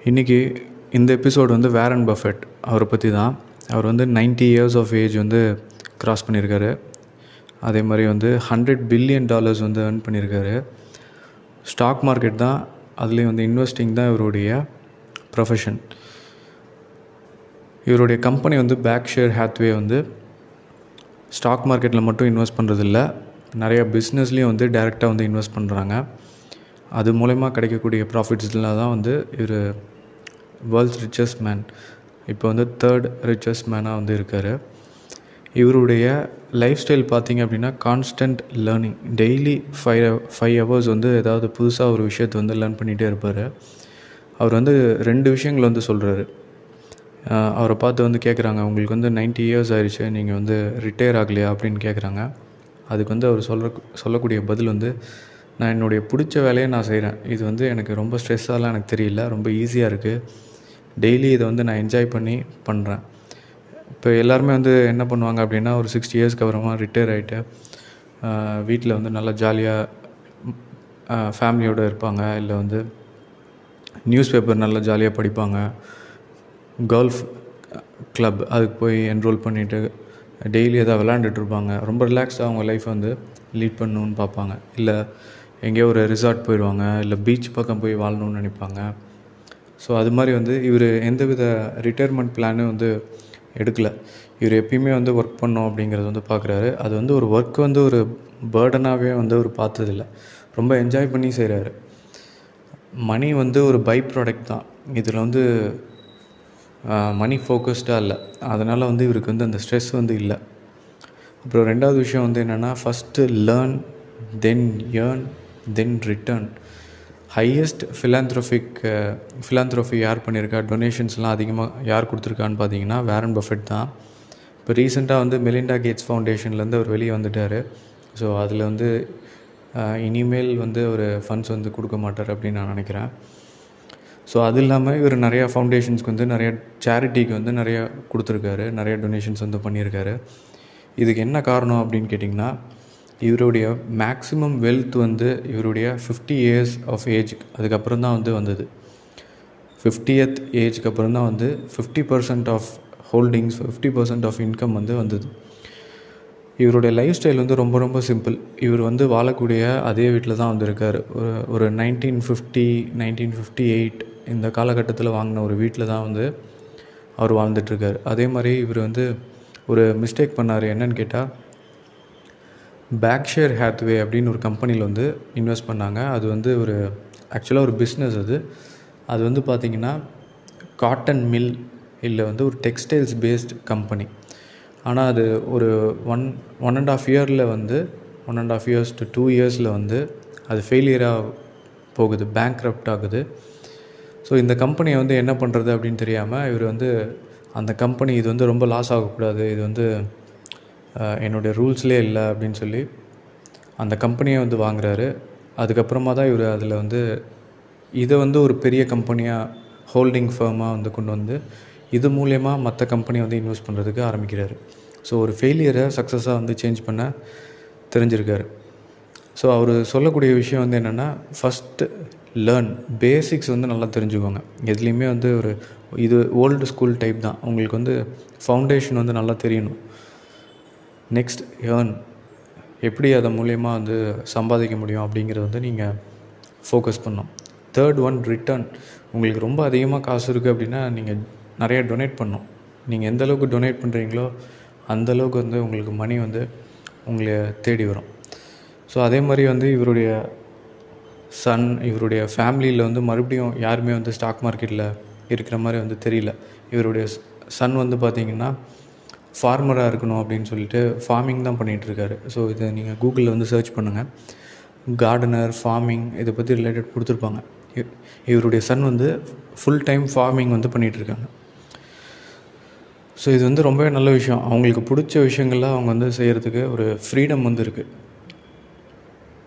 இன்றைக்கி இந்த எபிசோடு வந்து வேரன் பஃபெட் அவரை பற்றி தான் அவர் வந்து 90 இயர்ஸ் ஆஃப் ஏஜ் வந்து கிராஸ் பண்ணியிருக்காரு அதே மாதிரி வந்து ஹண்ட்ரட் பில்லியன் டாலர்ஸ் வந்து earn பண்ணியிருக்காரு ஸ்டாக் மார்க்கெட் தான் அதுலேயும் வந்து இன்வெஸ்டிங் தான் இவருடைய ப்ரொஃபஷன் இவருடைய கம்பெனி வந்து பேக் ஷேர் ஹேத்வே வந்து ஸ்டாக் மார்க்கெட்டில் மட்டும் இன்வெஸ்ட் பண்ணுறதில்ல நிறைய பிஸ்னஸ்லேயும் வந்து டைரெக்டாக வந்து இன்வெஸ்ட் பண்ணுறாங்க அது மூலயமா கிடைக்கக்கூடிய ப்ராஃபிட்ஸில் தான் வந்து இவர் வேர்ல்ட்ஸ் ரிச்சஸ்ட் மேன் இப்போ வந்து தேர்ட் ரிச்சஸ்ட் மேனாக வந்து இருக்கார் இவருடைய லைஃப் ஸ்டைல் பார்த்தீங்க அப்படின்னா constant learning daily five five hours வந்து ஏதாவது புதுசாக ஒரு விஷயத்தை வந்து லேர்ன் பண்ணிகிட்டே இருப்பார் அவர் வந்து ரெண்டு விஷயங்கள் வந்து சொல்கிறாரு அவரை பார்த்து வந்து கேட்குறாங்க உங்களுக்கு வந்து 90 இயர்ஸ் ஆயிடுச்சு நீங்கள் வந்து ரிட்டையர் ஆகலையா அப்படின்னு கேட்குறாங்க அதுக்கு வந்து அவர் சொல்கிற சொல்லக்கூடிய பதில் வந்து நான் என்னுடைய பிடிச்ச வேலையை நான் செய்கிறேன் இது வந்து எனக்கு ரொம்ப ஸ்ட்ரெஸ்ஸாலாம் எனக்கு தெரியல ரொம்ப ஈஸியாக இருக்குது டெய்லி இதை வந்து நான் என்ஜாய் பண்ணி பண்ணுறேன் இப்போ எல்லாருமே வந்து என்ன பண்ணுவாங்க அப்படின்னா ஒரு சிக்ஸ்டி இயர்ஸ்க்கு அப்புறமா ரிட்டையர் ஆகிட்டு வீட்டில் வந்து நல்லா ஜாலியாக ஃபேமிலியோடு இருப்பாங்க இல்லை வந்து நியூஸ் பேப்பர் நல்லா ஜாலியாக படிப்பாங்க கோல்ஃப் கிளப் அதுக்கு போய் என்ரோல் பண்ணிவிட்டு டெய்லி எதாவது விளாண்டுட்டு இருப்பாங்க ரொம்ப ரிலாக்ஸ்டாக அவங்க லைஃப் வந்து லீட் பண்ணணுன்னு பார்ப்பாங்க இல்லை எங்கேயோ ஒரு ரிசார்ட் போயிடுவாங்க இல்லை பீச் பக்கம் போய் வாழணும்னு நினைப்பாங்க ஸோ அது மாதிரி வந்து இவர் எந்தவித ரிட்டையர்மெண்ட் பிளானும் வந்து எடுக்கலை இவர் எப்பயுமே வந்து ஒர்க் பண்ணோம் அப்படிங்கிறது வந்து பார்க்குறாரு அது வந்து ஒரு ஒர்க் வந்து ஒரு பேர்டனாகவே வந்து அவர் பார்த்ததில்ல ரொம்ப என்ஜாய் பண்ணி செய்கிறாரு மணி வந்து ஒரு பை ப்ராடக்ட் தான் இதில் வந்து மணி ஃபோக்கஸ்டாக இல்லை அதனால் வந்து இவருக்கு வந்து அந்த ஸ்ட்ரெஸ் வந்து இல்லை அப்புறம் ரெண்டாவது விஷயம் வந்து என்னென்னா first learn then earn then return highest philanthropic philanthropy யார் பண்ணியிருக்கா டொனேஷன்ஸ்லாம் அதிகமாக யார் கொடுத்துருக்கான்னு பார்த்தீங்கன்னா வேரன் பஃபெட் தான் இப்போ ரீசெண்டாக வந்து மெலிண்டா கேட்ஸ் ஃபவுண்டேஷன்லேருந்து அவர் வெளியே வந்துட்டார் ஸோ அதில் வந்து இனிமேல் வந்து ஒரு ஃபண்ட்ஸ் வந்து கொடுக்க மாட்டார் அப்படின்னு நான் நினைக்கிறேன் ஸோ அது இல்லாமல் இவர் நிறையா ஃபவுண்டேஷன்ஸ்க்கு வந்து நிறைய சேரிட்டிக்கு வந்து நிறையா கொடுத்துருக்காரு நிறைய டொனேஷன்ஸ் வந்து பண்ணியிருக்காரு இதுக்கு என்ன காரணம் அப்படின்னு கேட்டிங்கன்னா இவருடைய மேக்ஸிமம் வெல்த் வந்து இவருடைய ஃபிஃப்டி இயர்ஸ் ஆஃப் ஏஜ் அதுக்கப்புறம் தான் வந்து வந்தது ஃபிஃப்டியத் ஏஜ்க்கு அப்புறம் தான் வந்து fifty percent of holdings fifty percent of income வந்து வந்தது இவருடைய லைஃப் ஸ்டைல் வந்து ரொம்ப ரொம்ப சிம்பிள் இவர் வந்து வாழக்கூடிய அதே வீட்டில் தான் வந்திருக்கார் ஒரு ஒரு nineteen fifty nineteen fifty eight இந்த காலகட்டத்தில் வாங்கின ஒரு வீட்டில் தான் வந்து அவர் வாழ்ந்துட்டுருக்கார் அதே மாதிரி இவர் வந்து ஒரு மிஸ்டேக் பண்ணார் என்னன்னு கேட்டால் பேக்ஷேர் ஹேத்வே அப்படின்னு ஒரு கம்பெனியில் வந்து இன்வெஸ்ட் பண்ணாங்க அது வந்து ஒரு ஆக்சுவலாக ஒரு பிஸ்னஸ் அது அது வந்து பார்த்திங்கன்னா காட்டன் மில் இல்லை வந்து ஒரு டெக்ஸ்டைல்ஸ் பேஸ்ட் கம்பெனி ஆனால் அது ஒரு ஒன் ஒன் அண்ட் ஆஃப் இயரில் வந்து one and half years to two இயர்ஸில் வந்து அது ஃபெயிலியராக போகுது பேங்க் ஆகுது ஸோ இந்த கம்பெனியை வந்து என்ன பண்ணுறது அப்படின்னு தெரியாமல் இவர் வந்து அந்த கம்பெனி இது வந்து ரொம்ப லாஸ் ஆகக்கூடாது இது வந்து என்னுடைய ரூல்ஸ்லேயே இல்லை அப்படின்னு சொல்லி அந்த கம்பெனியை வந்து வாங்குறாரு அதுக்கப்புறமா தான் இவர் அதில் வந்து இதை வந்து ஒரு பெரிய கம்பெனியாக ஹோல்டிங் ஃபேமாக வந்து கொண்டு வந்து இது மூலயமா மற்ற கம்பெனி வந்து இன்வெஸ்ட் பண்ணுறதுக்கு ஆரம்பிக்கிறாரு ஸோ ஒரு ஃபெயிலியரை சக்ஸஸாக வந்து சேஞ்ச் பண்ண தெரிஞ்சிருக்காரு ஸோ அவர் சொல்லக்கூடிய விஷயம் வந்து என்னென்னா ஃபஸ்ட்டு லேர்ன் பேசிக்ஸ் வந்து நல்லா தெரிஞ்சுக்கோங்க எதுலேயுமே வந்து ஒரு இது ஓல்டு ஸ்கூல் டைப் தான் உங்களுக்கு வந்து ஃபவுண்டேஷன் வந்து நல்லா தெரியணும் நெக்ஸ்ட் ஏர்ன் எப்படி அதை மூலயமா வந்து சம்பாதிக்க முடியும் அப்படிங்கிறத வந்து நீங்கள் ஃபோக்கஸ் பண்ணணும் தேர்ட் ஒன் ரிட்டர்ன் உங்களுக்கு ரொம்ப அதிகமாக காசு இருக்குது அப்படின்னா நீங்கள் நிறைய டொனேட் பண்ணணும் நீங்கள் எந்த அளவுக்கு டொனேட் பண்ணுறீங்களோ அந்தளவுக்கு வந்து உங்களுக்கு மணி வந்து உங்களை தேடி வரும் ஸோ அதே மாதிரி வந்து இவருடைய சன் இவருடைய ஃபேமிலியில் வந்து மறுபடியும் யாருமே வந்து ஸ்டாக் மார்க்கெட்டில் இருக்கிற மாதிரி வந்து தெரியல இவருடைய சன் வந்து பார்த்திங்கன்னா ஃபார்மராக இருக்கணும் அப்படின்னு சொல்லிட்டு ஃபார்மிங் தான் பண்ணிகிட்ருக்காரு ஸோ இதை நீங்கள் கூகுளில் வந்து சர்ச் பண்ணுங்கள் கார்டனர் ஃபார்மிங் இதை பற்றி ரிலேட்டட் கொடுத்துருப்பாங்க இவருடைய சன் வந்து ஃபுல் டைம் ஃபார்மிங் வந்து பண்ணிகிட்ருக்காங்க ஸோ இது வந்து ரொம்பவே நல்ல விஷயம் அவங்களுக்கு பிடிச்ச விஷயங்கள்லாம் அவங்க வந்து செய்கிறதுக்கு ஒரு ஃப்ரீடம் வந்து இருக்குது